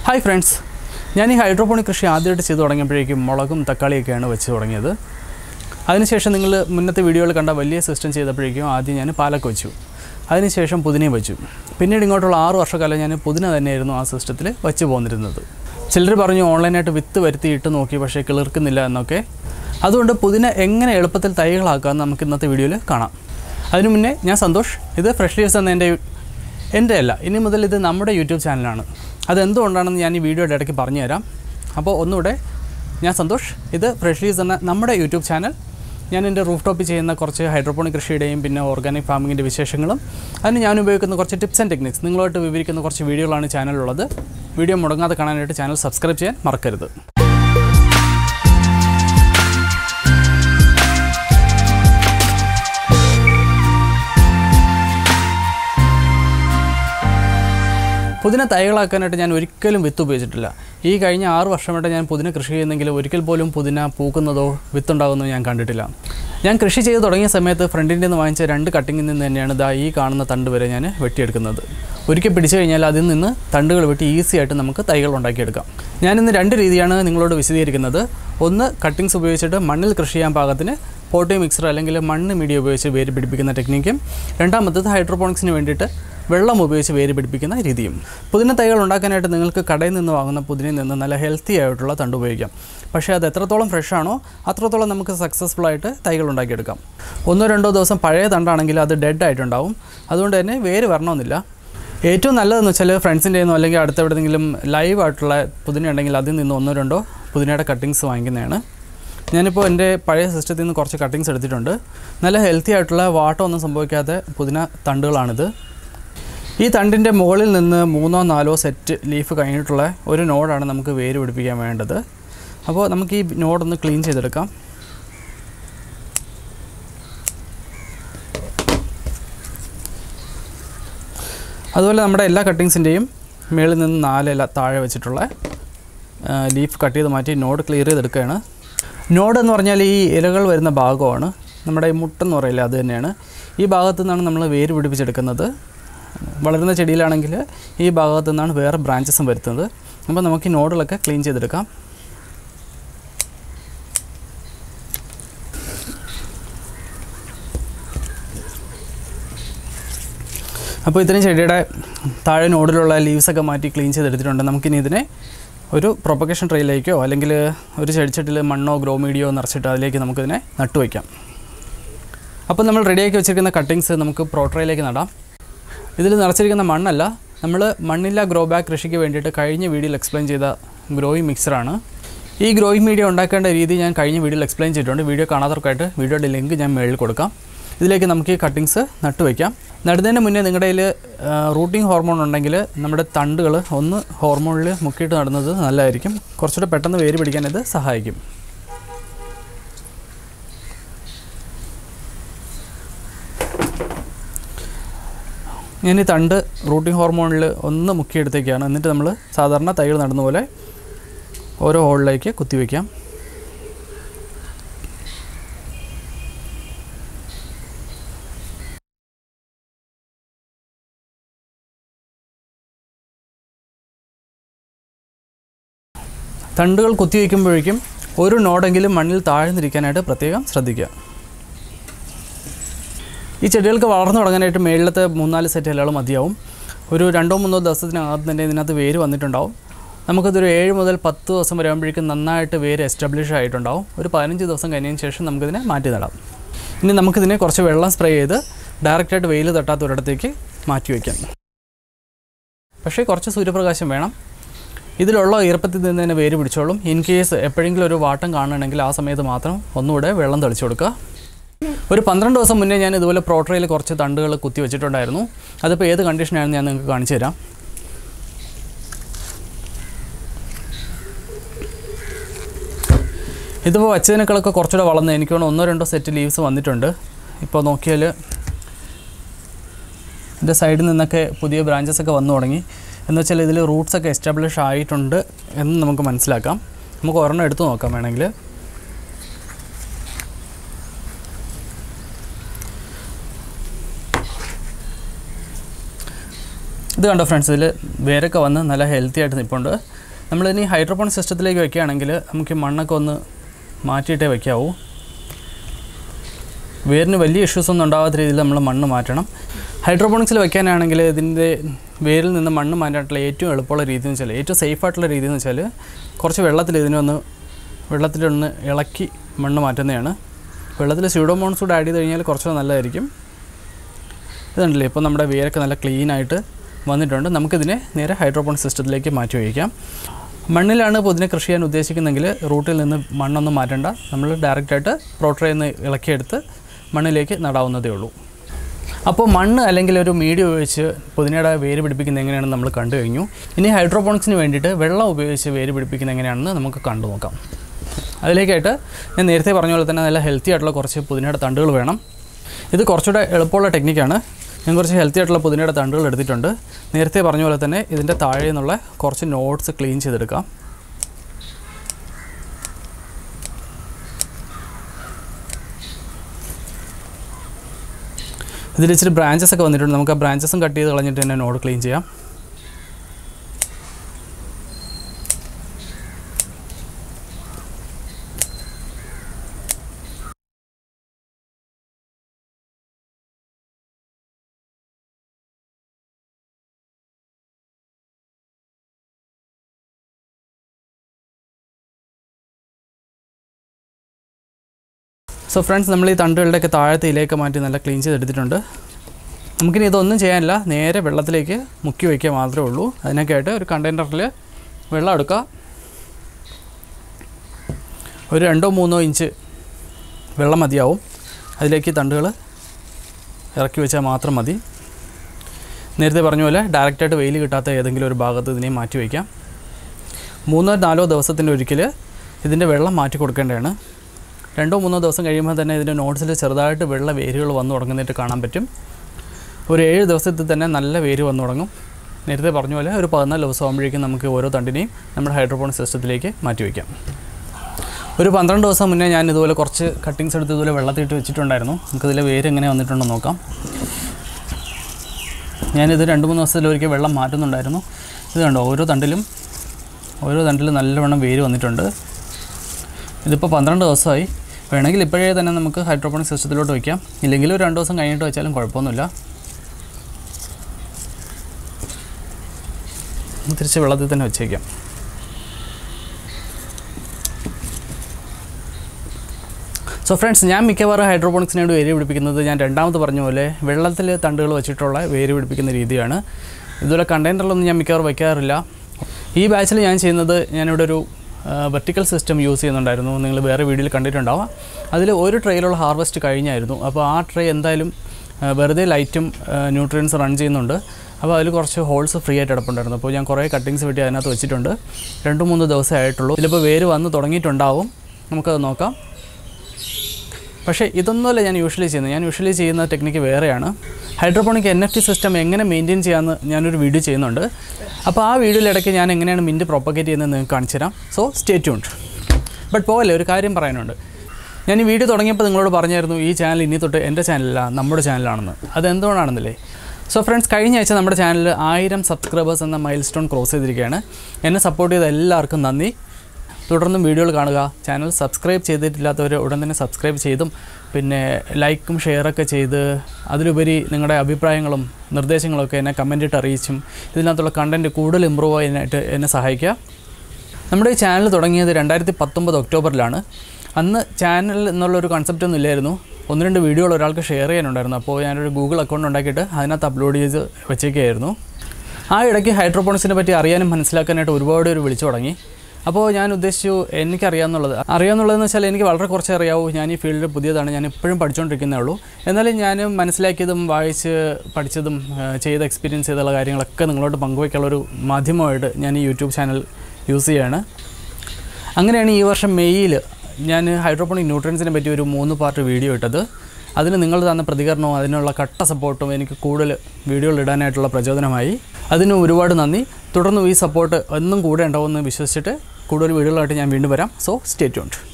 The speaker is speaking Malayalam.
ഹായ് ഫ്രണ്ട്സ് ഞാൻ ഈ ഹൈഡ്രോപോണിക് കൃഷി ആദ്യമായിട്ട് ചെയ്തു തുടങ്ങിയപ്പോഴേക്കും മുളകും തക്കാളിയൊക്കെയാണ് വെച്ച് തുടങ്ങിയത് അതിനുശേഷം നിങ്ങൾ മുന്നത്തെ വീഡിയോയിൽ കണ്ട വലിയ സിസ്റ്റം ചെയ്തപ്പോഴേക്കും ആദ്യം ഞാൻ പാലക്ക് വെച്ചു അതിനുശേഷം പുതിനയും വെച്ചു പിന്നീട് ഇങ്ങോട്ടുള്ള ആറ് വർഷക്കാലം ഞാൻ പുതിന തന്നെയായിരുന്നു ആ സിസ്റ്റത്തിൽ വെച്ച് പോന്നിരുന്നത് ചിലർ പറഞ്ഞു ഓൺലൈനായിട്ട് വിത്ത് വരുത്തി ഇട്ട് നോക്കി പക്ഷേ കിളിർക്കുന്നില്ല എന്നൊക്കെ അതുകൊണ്ട് പുതിന എങ്ങനെ എളുപ്പത്തിൽ തൈകളാക്കാമെന്ന് നമുക്ക് ഇന്നത്തെ വീഡിയോയിൽ കാണാം അതിനു മുന്നേ ഞാൻ സന്തോഷ് ഇത് ഫ്രഷ് ലീവ്സ് എന്ന എൻ്റെ എൻ്റെ അല്ല ഇനി മുതൽ ഇത് നമ്മുടെ യൂട്യൂബ് ചാനലാണ് അതെന്തുകൊണ്ടാണെന്ന് ഞാൻ ഈ വീഡിയോയുടെ ഇടയ്ക്ക് പറഞ്ഞു തരാം അപ്പോൾ ഒന്നുകൂടെ ഞാൻ സന്തോഷ് ഇത് ഫ്രഷ് ലീവ്സ് എന്ന നമ്മുടെ യൂട്യൂബ് ചാനൽ ഞാൻ എൻ്റെ റൂഫ് ടോപ്പിൽ ചെയ്യുന്ന കുറച്ച് ഹൈഡ്രോപോണിക് കൃഷിയുടെയും പിന്നെ ഓർഗാനിക് ഫാമിങ്ങിൻ്റെ വിശേഷങ്ങളും അതിന് ഞാൻ ഉപയോഗിക്കുന്ന കുറച്ച് ടിപ്സ് ആൻഡ് ടെക്നിക്സ് നിങ്ങളുമായിട്ട് വിവരിക്കുന്ന കുറച്ച് വീഡിയോകളാണ് ചാനലിലുള്ളത് വീഡിയോ മുടങ്ങാതെ കാണാനായിട്ട് ചാനൽ സബ്സ്ക്രൈബ് ചെയ്യാൻ മറക്കരുത് പുതിന തൈകളാക്കാനായിട്ട് ഞാൻ ഒരിക്കലും വിത്ത് ഉപയോഗിച്ചിട്ടില്ല ഈ കഴിഞ്ഞ ആറ് വർഷമായിട്ട് ഞാൻ പുതിന കൃഷി ചെയ്യുന്നെങ്കിൽ ഒരിക്കൽ പോലും പുതിന പൂക്കുന്നതോ വിത്തുണ്ടാകുന്നതോ ഞാൻ കണ്ടിട്ടില്ല ഞാൻ കൃഷി ചെയ്ത് തുടങ്ങിയ സമയത്ത് ഫ്രണ്ടിൻ്റെ നിന്ന് വാങ്ങിച്ച രണ്ട് കട്ടിങ്ങിൽ നിന്ന് തന്നെയാണ് ദാ ഈ കാണുന്ന തണ്ട് വരെ ഞാൻ വെട്ടിയെടുക്കുന്നത് ഒരിക്കൽ പിടിച്ചു കഴിഞ്ഞാൽ അതിൽ നിന്ന് തണ്ടുകൾ വെട്ടി ഈസി ആയിട്ട് നമുക്ക് തൈകൾ ഉണ്ടാക്കിയെടുക്കാം ഞാനിന്ന് രണ്ട് രീതിയാണ് നിങ്ങളോട് വിശദീകരിക്കുന്നത് ഒന്ന് കട്ടിങ്സ് ഉപയോഗിച്ചിട്ട് മണ്ണിൽ കൃഷി ചെയ്യാൻ പാകത്തിന് പോട്ടി മിക്സർ അല്ലെങ്കിൽ മണ്ണ് മീഡിയ ഉപയോഗിച്ച് വേര് പിടിപ്പിക്കുന്ന ടെക്നിക്കും രണ്ടാമത്തത് ഹൈഡ്രോപോണിക്സിന് വേണ്ടിയിട്ട് വെള്ളം ഉപയോഗിച്ച് വേര് പിടിപ്പിക്കുന്ന രീതിയും പുതിന തൈകൾ ഉണ്ടാക്കാനായിട്ട് നിങ്ങൾക്ക് കടയിൽ നിന്ന് വാങ്ങുന്ന പുതിനയിൽ നിന്ന് നല്ല ഹെൽത്തി ആയിട്ടുള്ള തണ്ട് ഉപയോഗിക്കാം പക്ഷേ അത് എത്രത്തോളം ഫ്രഷ് ആണോ അത്രത്തോളം നമുക്ക് സക്സസ്ഫുൾ ആയിട്ട് തൈകൾ ഉണ്ടാക്കിയെടുക്കാം ഒന്നോ രണ്ടോ ദിവസം പഴയ തണ്ടാണെങ്കിൽ അത് ഡെഡ് ആയിട്ടുണ്ടാവും അതുകൊണ്ട് തന്നെ വേര് വരണമെന്നില്ല ഏറ്റവും നല്ലതെന്ന് വെച്ചാൽ ഫ്രണ്ട്സിൻ്റെ നിന്നോ അല്ലെങ്കിൽ അടുത്ത എവിടെയെങ്കിലും ലൈവ് ആയിട്ടുള്ള പുതിന ഉണ്ടെങ്കിൽ അതിൽ നിന്ന് ഒന്നോ രണ്ടോ പുതിനയുടെ കട്ടിങ്സ് വാങ്ങിക്കുന്നതാണ് ഞാനിപ്പോൾ എൻ്റെ പഴയ സിസ്റ്റത്തിൽ നിന്ന് കുറച്ച് കട്ടിങ്സ് എടുത്തിട്ടുണ്ട് നല്ല ഹെൽത്തി ആയിട്ടുള്ള വാട്ടമൊന്നും സംഭവിക്കാത്ത പുതിന തണ്ടുകളാണിത് ഈ തണ്ടിൻ്റെ മുകളിൽ നിന്ന് മൂന്നോ നാലോ സെറ്റ് ലീഫ് കഴിഞ്ഞിട്ടുള്ള ഒരു നോഡാണ് നമുക്ക് വേര് പിടിപ്പിക്കാൻ വേണ്ടത് അപ്പോൾ നമുക്ക് ഈ നോഡൊന്ന് ക്ലീൻ ചെയ്തെടുക്കാം അതുപോലെ നമ്മുടെ എല്ലാ കട്ടിങ്സിൻ്റെയും മേളിൽ നിന്ന് നാല് ഇല താഴെ വെച്ചിട്ടുള്ള ലീഫ് കട്ട് ചെയ്ത് മാറ്റി നോഡ് ക്ലിയർ ചെയ്തെടുക്കുകയാണ് നോഡ് എന്ന് പറഞ്ഞാൽ ഈ ഇലകൾ വരുന്ന ഭാഗമാണ് നമ്മുടെ ഈ മുട്ടെന്ന് പറയില്ല അത് തന്നെയാണ് ഈ ഭാഗത്തു നിന്നാണ് നമ്മൾ വേര് പിടിപ്പിച്ചെടുക്കുന്നത് വളരുന്ന ചെടിയിലാണെങ്കിൽ ഈ ഭാഗത്തു നിന്നാണ് വേറെ ബ്രാഞ്ചസും വരുത്തുന്നത് അപ്പോൾ നമുക്ക് ഈ നോഡുകളൊക്കെ ക്ലീൻ ചെയ്തെടുക്കാം അപ്പോൾ ഇത്രയും ചെടിയുടെ താഴെ നോഡിലുള്ള ലീവ്സൊക്കെ മാറ്റി ക്ലീൻ ചെയ്തെടുത്തിട്ടുണ്ട് നമുക്കിനി ഇതിനെ ഒരു പ്രൊപ്പഗേഷൻ ട്രെയിലേക്കോ അല്ലെങ്കിൽ ഒരു ചെടിച്ചട്ടിൽ മണ്ണോ ഗ്രോ മീഡിയോ നിറച്ചിട്ട് അതിലേക്ക് നമുക്കിതിനെ നട്ടുവയ്ക്കാം അപ്പോൾ നമ്മൾ റെഡിയാക്കി വെച്ചിരിക്കുന്ന കട്ടിങ്സ് നമുക്ക് പ്രോ ട്രേയിലേക്ക് നടാം ഇതിൽ നിറച്ചിരിക്കുന്ന മണ്ണല്ല നമ്മൾ മണ്ണില്ല ഗ്രോ ബാഗ് കൃഷിക്ക് വേണ്ടിയിട്ട് കഴിഞ്ഞ വീഡിയോയിൽ എക്സ്പ്ലെയിൻ ചെയ്ത ഗ്രോയിങ് മിക്സറാണ് ഈ ഗ്രോയിങ് മീഡിയ ഉണ്ടാക്കേണ്ട രീതി ഞാൻ കഴിഞ്ഞ വീഡിയോയിൽ എക്സ്പ്ലെയിൻ ചെയ്തിട്ടുണ്ട് വീഡിയോ കാണാത്തവർക്കായിട്ട് വീഡിയോയുടെ ലിങ്ക് ഞാൻ മേളിൽ കൊടുക്കാം ഇതിലേക്ക് നമുക്ക് ഈ കട്ടിങ്സ് നട്ടുവയ്ക്കാം നടുന്നതിന് മുന്നേ നിങ്ങളുടെ കയ്യിൽ റൂട്ടിംഗ് ഹോർമോൺ ഉണ്ടെങ്കിൽ നമ്മുടെ തണ്ടുകൾ ഒന്ന് ഹോർമോണിൽ മുക്കിയിട്ട് നടുന്നത് നല്ലതായിരിക്കും കുറച്ചുകൂടെ പെട്ടെന്ന് വേര് പിടിക്കാൻ ഇത് സഹായിക്കും ഞാൻ ഈ തണ്ട് റൂട്ടിംഗ് ഹോർമോണിൽ ഒന്ന് മുക്കിയെടുത്തേക്കാണ് എന്നിട്ട് നമ്മൾ സാധാരണ തൈകൾ നടുന്ന പോലെ ഓരോ ഹോളിലേക്ക് കുത്തിവെക്കാം തണ്ടുകൾ കുത്തിവെക്കുമ്പോഴേക്കും ഒരു നോടെങ്കിലും മണ്ണിൽ താഴ്ന്നിരിക്കാനായിട്ട് പ്രത്യേകം ശ്രദ്ധിക്കുക ഈ ചെടികൾക്ക് വളർന്നു തുടങ്ങാനായിട്ട് മേളിലത്തെ മൂന്നാല് സെറ്റ് ഇലകൾ മതിയാവും ഒരു രണ്ടോ മൂന്നോ ദിവസത്തിനകത്ത് തന്നെ ഇതിനകത്ത് വേര് വന്നിട്ടുണ്ടാവും നമുക്കതൊരു ഏഴ് മുതൽ പത്ത് ദിവസം വരുമ്പോഴേക്കും നന്നായിട്ട് വേര് എസ്റ്റാബ്ലിഷ് ആയിട്ടുണ്ടാവും ഒരു പതിനഞ്ച് ദിവസം കഴിഞ്ഞതിന് ശേഷം നമുക്കിതിനെ മാറ്റി നടാം ഇനി നമുക്കിതിനെ കുറച്ച് വെള്ളം സ്പ്രേ ചെയ്ത് ഡയറക്റ്റായിട്ട് വെയിൽ തട്ടാത്ത ഒരിടത്തേക്ക് മാറ്റി വയ്ക്കാം പക്ഷേ കുറച്ച് സൂര്യപ്രകാശം വേണം ഇതിലുള്ള ഈർപ്പത്തിൽ നിന്ന് തന്നെ വേര് പിടിച്ചോളും ഇൻ കേസ് എപ്പോഴെങ്കിലും ഒരു വാട്ടം കാണുകയാണെങ്കിൽ ആ സമയത്ത് മാത്രം ഒന്നുകൂടെ വെള്ളം തെളിച്ചു കൊടുക്കുക ഒരു പന്ത്രണ്ട് ദിവസം മുന്നേ ഞാൻ ഇതുപോലെ പ്രോട്രയിൽ കുറച്ച് തണ്ടുകൾ കുത്തി വെച്ചിട്ടുണ്ടായിരുന്നു അതിപ്പോൾ ഏത് കണ്ടീഷനാണെന്ന് ഞാൻ നിങ്ങൾക്ക് കാണിച്ചു തരാം ഇതിപ്പോൾ വച്ചതിനേക്കാളൊക്കെ കുറച്ചുകൂടെ വളർന്ന് എനിക്ക് വേണം ഒന്നോ രണ്ടോ സെറ്റ് ലീവ്സ് വന്നിട്ടുണ്ട് ഇപ്പോൾ നോക്കിയാൽ ഇതിൻ്റെ സൈഡിൽ നിന്നൊക്കെ പുതിയ ബ്രാഞ്ചസ് ഒക്കെ വന്നു തുടങ്ങി എന്ന് വെച്ചാൽ ഇതിൽ റൂട്ട്സ് ഒക്കെ എസ്റ്റാബ്ലിഷ് ആയിട്ടുണ്ട് എന്ന് നമുക്ക് മനസ്സിലാക്കാം നമുക്ക് ഒരെണ്ണം എടുത്ത് നോക്കാം വേണമെങ്കിൽ ഇത് കണ്ടോ ഫ്രണ്ട്സ് ഇതിൽ വേരൊക്കെ വന്ന് നല്ല ഹെൽത്തി ആയിട്ട് നിൽപ്പുണ്ട് നമ്മളിനി ഹൈഡ്രോപോണിക് സിസ്റ്റത്തിലേക്ക് വെക്കുകയാണെങ്കിൽ നമുക്ക് ഈ മണ്ണൊക്കെ ഒന്ന് മാറ്റിയിട്ടേ വയ്ക്കാവൂ വേരിന് വലിയ ഇഷ്യൂസ് ഒന്നും ഉണ്ടാകാത്ത രീതിയിൽ നമ്മൾ മണ്ണ് മാറ്റണം ഹൈഡ്രോപോണിക്സിൽ വെക്കാനാണെങ്കിൽ ഇതിൻ്റെ വേരിൽ നിന്ന് മണ്ണ് മാറ്റാനുള്ള ഏറ്റവും എളുപ്പമുള്ള രീതി എന്ന് വെച്ചാൽ ഏറ്റവും സേഫ് ആയിട്ടുള്ള രീതി എന്ന് വെച്ചാൽ കുറച്ച് വെള്ളത്തിൽ ഇതിനൊന്ന് വെള്ളത്തിലൊന്ന് ഇളക്കി മണ്ണ് മാറ്റുന്നതാണ് വെള്ളത്തിൽ സ്യൂഡോമോൺസ് കൂടെ ആഡ് ചെയ്ത് കഴിഞ്ഞാൽ കുറച്ചുകൂടെ നല്ലതായിരിക്കും ഇതുണ്ടല്ലേ ഇപ്പോൾ നമ്മുടെ വേരൊക്കെ നല്ല ക്ലീൻ ആയിട്ട് വന്നിട്ടുണ്ട് നമുക്കിതിനെ നേരെ ഹൈഡ്രോപോണിക് സിസ്റ്റത്തിലേക്ക് മാറ്റി വയ്ക്കാം മണ്ണിലാണ് പുതിന കൃഷി ചെയ്യാൻ ഉദ്ദേശിക്കുന്നെങ്കിൽ റൂട്ടിൽ നിന്ന് മണ്ണൊന്നും മാറ്റണ്ട നമ്മൾ ഡയറക്റ്റായിട്ട് പ്രോട്ടറിൽ നിന്ന് ഇളക്കിയെടുത്ത് മണ്ണിലേക്ക് നടാവുന്നതേ ഉള്ളൂ അപ്പോൾ മണ്ണ് അല്ലെങ്കിൽ ഒരു മീഡിയം ഉപയോഗിച്ച് പുതിനയുടെ വേര് പിടിപ്പിക്കുന്നത് എങ്ങനെയാണെന്ന് നമ്മൾ കണ്ടു കഴിഞ്ഞു ഇനി ഹൈഡ്രോപോണിക്സിന് വേണ്ടിയിട്ട് വെള്ളം ഉപയോഗിച്ച് വേര് പിടിപ്പിക്കുന്നത് എങ്ങനെയാണെന്ന് നമുക്ക് കണ്ടു നോക്കാം അതിലേക്കായിട്ട് ഞാൻ നേരത്തെ പറഞ്ഞ പോലെ തന്നെ നല്ല ഹെൽത്തി ആയിട്ടുള്ള കുറച്ച് പുതിനയുടെ തണ്ടുകൾ വേണം ഇത് കുറച്ചുകൂടെ എളുപ്പമുള്ള ടെക്നിക്കാണ് ഞാൻ കുറച്ച് ഹെൽത്തി ആയിട്ടുള്ള പുതിനയുടെ തണ്ടുകൾ എടുത്തിട്ടുണ്ട് നേരത്തെ പറഞ്ഞ പോലെ തന്നെ ഇതിൻ്റെ താഴെ നിന്നുള്ള കുറച്ച് നോട്ട്സ് ക്ലീൻ ചെയ്തെടുക്കാം ഇതിൽ ഇച്ചിരി ബ്രാഞ്ചസ് ഒക്കെ വന്നിട്ടുണ്ട് നമുക്ക് ആ ബ്രാഞ്ചസും കട്ട് ചെയ്ത് കളഞ്ഞിട്ട് തന്നെ നോഡ് ക്ലീൻ ചെയ്യാം സോ ഫ്രണ്ട്സ് നമ്മൾ ഈ തണ്ടുകളുടെയൊക്കെ താഴത്തെ ഇലയൊക്കെ മാറ്റി നല്ല ക്ലീൻ ചെയ്തെടുത്തിട്ടുണ്ട് നമുക്കിനി ഇതൊന്നും ചെയ്യാനില്ല നേരെ വെള്ളത്തിലേക്ക് മുക്കി വയ്ക്കുക മാത്രമേ ഉള്ളൂ അതിനൊക്കെ ആയിട്ട് ഒരു കണ്ടെയ്നറിൽ വെള്ളം എടുക്കുക ഒരു രണ്ടോ മൂന്നോ ഇഞ്ച് വെള്ളം മതിയാവും അതിലേക്ക് തണ്ടുകൾ ഇറക്കി വെച്ചാൽ മാത്രം മതി നേരത്തെ പറഞ്ഞ പോലെ ഡയറക്റ്റായിട്ട് വെയിൽ കിട്ടാത്ത ഏതെങ്കിലും ഒരു ഭാഗത്ത് ഇതിനെ മാറ്റി വയ്ക്കാം മൂന്നോ നാലോ ദിവസത്തിൻ്റെ ഒരിക്കൽ ഇതിൻ്റെ വെള്ളം മാറ്റി കൊടുക്കേണ്ടതാണ് രണ്ടോ മൂന്നോ ദിവസം കഴിയുമ്പോൾ തന്നെ ഇതിൻ്റെ നോട്ട്സിൽ ചെറുതായിട്ട് വെള്ള വേരുകൾ വന്നു തുടങ്ങുന്നതായിട്ട് കാണാൻ പറ്റും ഒരു ഏഴ് ദിവസത്തിൽ തന്നെ നല്ല വേര് വന്നു തുടങ്ങും നേരത്തെ പറഞ്ഞ പോലെ ഒരു പതിനാല് ദിവസം ആകുമ്പോഴേക്കും നമുക്ക് ഓരോ തണ്ടിനെയും നമ്മുടെ ഹൈഡ്രോപോണിക് സിസ്റ്റത്തിലേക്ക് മാറ്റി വയ്ക്കാം ഒരു പന്ത്രണ്ട് ദിവസം മുന്നേ ഞാൻ ഇതുപോലെ കുറച്ച് കട്ടിങ്സ് എടുത്ത് ഇതുപോലെ വെള്ളത്തിയിട്ട് വെച്ചിട്ടുണ്ടായിരുന്നു നമുക്കിതിലെ വേര് എങ്ങനെ വന്നിട്ടുണ്ടോ നോക്കാം ഞാനിത് രണ്ട് മൂന്ന് ദിവസത്തിലൊരിക്കൽ വെള്ളം മാറ്റുന്നുണ്ടായിരുന്നു ഇത് കണ്ടോ ഓരോ തണ്ടിലും ഓരോ തണ്ടിലും നല്ലവണ്ണം വേര് വന്നിട്ടുണ്ട് ഇതിപ്പോൾ പന്ത്രണ്ട് ദിവസമായി വേണമെങ്കിൽ ഇപ്പോഴേ തന്നെ നമുക്ക് ഹൈഡ്രോപോണിക് സിസ്റ്റത്തിലോട്ട് വയ്ക്കാം ഇല്ലെങ്കിൽ ഒരു രണ്ട് ദിവസം കഴിഞ്ഞിട്ട് വെച്ചാലും കുഴപ്പമൊന്നുമില്ല തിരിച്ച് വെള്ളത്തിൽ തന്നെ വെച്ചേക്കാം സോ ഫ്രണ്ട്സ് ഞാൻ മിക്കവാറും ഹൈഡ്രോപോണിക്സിനോട് വേര് പിടിപ്പിക്കുന്നത് ഞാൻ രണ്ടാമത് പറഞ്ഞ പോലെ വെള്ളത്തിൽ തണ്ടുകൾ വെച്ചിട്ടുള്ള വേര് പിടിപ്പിക്കുന്ന രീതിയാണ് ഇതുപോലെ കണ്ടെയ്നറിലൊന്നും ഞാൻ മിക്കവാറും വയ്ക്കാറില്ല ഈ ബാച്ചിൽ ഞാൻ ചെയ്യുന്നത് ഞാനിവിടെ ഒരു വെർട്ടിക്കൽ സിസ്റ്റം യൂസ് ചെയ്യുന്നുണ്ടായിരുന്നു നിങ്ങൾ വേറെ വീഡിയോയിൽ കണ്ടിട്ടുണ്ടാവാം അതിൽ ഒരു ട്രെയിലുള്ള ഹാർവെസ്റ്റ് കഴിഞ്ഞായിരുന്നു അപ്പോൾ ആ ട്രേ എന്തായാലും ആ, വെറുതെ ലൈറ്റും ന്യൂട്രിയൻസ് റൺ ചെയ്യുന്നുണ്ട് അപ്പോൾ അതിൽ കുറച്ച് ഹോൾസ് ഫ്രീ ആയിട്ട് കിടപ്പുണ്ടായിരുന്നു അപ്പോൾ ഞാൻ കുറേ കട്ടിങ്സ് വെട്ടി അതിനകത്ത് വെച്ചിട്ടുണ്ട് രണ്ട് മൂന്ന് ദിവസമേ ആയിട്ടുള്ളൂ ഇതിലിപ്പോൾ വേര് വന്ന് തുടങ്ങിയിട്ടുണ്ടാവും നമുക്കത് നോക്കാം പക്ഷേ ഇതൊന്നുമല്ല ഞാൻ യൂഷ്വലി ചെയ്യുന്നത് ഞാൻ യൂഷ്വലി ചെയ്യുന്ന ടെക്നിക്ക് വേറെയാണ് hydroponic N F T system എങ്ങനെ മെയിൻറ്റെയിൻ ചെയ്യാമെന്ന് ഞാനൊരു വീഡിയോ ചെയ്യുന്നുണ്ട് അപ്പോൾ ആ വീഡിയോയിൽ ഇടയ്ക്ക് ഞാൻ എങ്ങനെയാണ് മിൻറ്റ് പ്രൊപ്പഗേറ്റ് ചെയ്യുന്നത് നിങ്ങൾക്ക് കാണിച്ചു തരാം സോ സ്റ്റേ ട്യൂൺഡ് ബട്ട് പോകല്ലേ ഒരു കാര്യം പറയാനുണ്ട് ഞാൻ ഈ വീഡിയോ തുടങ്ങിയപ്പോൾ നിങ്ങളോട് പറഞ്ഞായിരുന്നു ഈ ചാനൽ ഇനി തൊട്ട് എൻ്റെ ചാനലല്ല നമ്മുടെ ചാനലാണെന്ന് അതെന്തുകൊണ്ടാണെന്നില്ലേ സോ ഫ്രണ്ട്സ് കഴിഞ്ഞ ആഴ്ച നമ്മുടെ ചാനലിൽ ആയിരം സബ്സ്ക്രൈബേഴ്സ് എന്ന മൈൽ സ്റ്റോൺ ക്രോസ് ചെയ്തിരിക്കുകയാണ് എന്നെ സപ്പോർട്ട് ചെയ്ത എല്ലാവർക്കും നന്ദി തുടർന്നും വീഡിയോകൾ കാണുക ചാനൽ സബ്സ്ക്രൈബ് ചെയ്തിട്ടില്ലാത്തവർ ഉടൻ തന്നെ സബ്സ്ക്രൈബ് ചെയ്തും പിന്നെ ലൈക്കും ഷെയറൊക്കെ ചെയ്ത് അതിലുപരി നിങ്ങളുടെ അഭിപ്രായങ്ങളും നിർദ്ദേശങ്ങളൊക്കെ എന്നെ കമൻ്റ് ഇട്ട് അറിയിച്ചും ഇതിനകത്തുള്ള കണ്ടൻറ്റ് കൂടുതൽ ഇമ്പ്രൂവ് ചെയ്യാനായിട്ട് എന്നെ സഹായിക്കുക നമ്മുടെ ഈ ചാനൽ തുടങ്ങിയത് രണ്ടായിരത്തി പത്തൊമ്പത് ഒക്ടോബറിലാണ് അന്ന് ചാനൽ എന്നുള്ളൊരു കൺസെപ്റ്റ് ഒന്നും ഇല്ലായിരുന്നു ഒന്ന് രണ്ട് വീഡിയോകൾ ഒരാൾക്ക് ഷെയർ ചെയ്യാനുണ്ടായിരുന്നു അപ്പോൾ ഞാനൊരു ഗൂഗിൾ അക്കൗണ്ട് ഉണ്ടാക്കിയിട്ട് അതിനകത്ത് അപ്ലോഡ് ചെയ്ത് വെച്ചേക്കായിരുന്നു ആ ഇടയ്ക്ക് ഹൈഡ്രോപോണിക്സിനെ പറ്റി അറിയാനും മനസ്സിലാക്കാനായിട്ട് ഒരുപാട് പേര് വിളിച്ചു തുടങ്ങി അപ്പോൾ ഞാൻ ഉദ്ദേശിച്ചു എനിക്കറിയാമെന്നുള്ളത് അറിയാമെന്നുള്ളതെന്ന് വെച്ചാൽ എനിക്ക് വളരെ കുറച്ചേ അറിയാവൂ ഞാൻ ഈ ഫീൽഡിൽ പുതിയതാണ് ഞാൻ ഇപ്പോഴും പഠിച്ചുകൊണ്ടിരിക്കുന്നേ ഉള്ളൂ എന്നാലും ഞാൻ മനസ്സിലാക്കിയതും വായിച്ച് പഠിച്ചതും ആ, ചെയ്ത എക്സ്പീരിയൻസ് ചെയ്തുള്ള കാര്യങ്ങളൊക്കെ നിങ്ങളോട് പങ്കുവയ്ക്കാനുള്ളൊരു മാധ്യമമായിട്ട് ഞാൻ ഈ യൂട്യൂബ് ചാനൽ യൂസ് ചെയ്യുകയാണ് അങ്ങനെയാണ് ഈ വർഷം മെയ്യിൽ ഞാൻ ഹൈഡ്രോപോണിക് ന്യൂട്രിയൻസിനെ പറ്റി ഒരു മൂന്ന് പാർട്ട് വീഡിയോ ഇട്ടത് അതിന് നിങ്ങൾ തന്ന പ്രതികരണവും അതിനുള്ള കട്ട സപ്പോർട്ടും എനിക്ക് കൂടുതൽ വീഡിയോകൾ ഇടാനായിട്ടുള്ള പ്രചോദനമായി അതിന് ഒരുപാട് നന്ദി തുടർന്നും ഈ സപ്പോർട്ട് എന്നും കൂടെ ഉണ്ടാവുമെന്ന് വിശ്വസിച്ചിട്ട് കൂടുതൽ വീഡിയോകളായിട്ട് ഞാൻ വീണ്ടും വരാം സോ സ്റ്റേ ട്യൂൺഡ്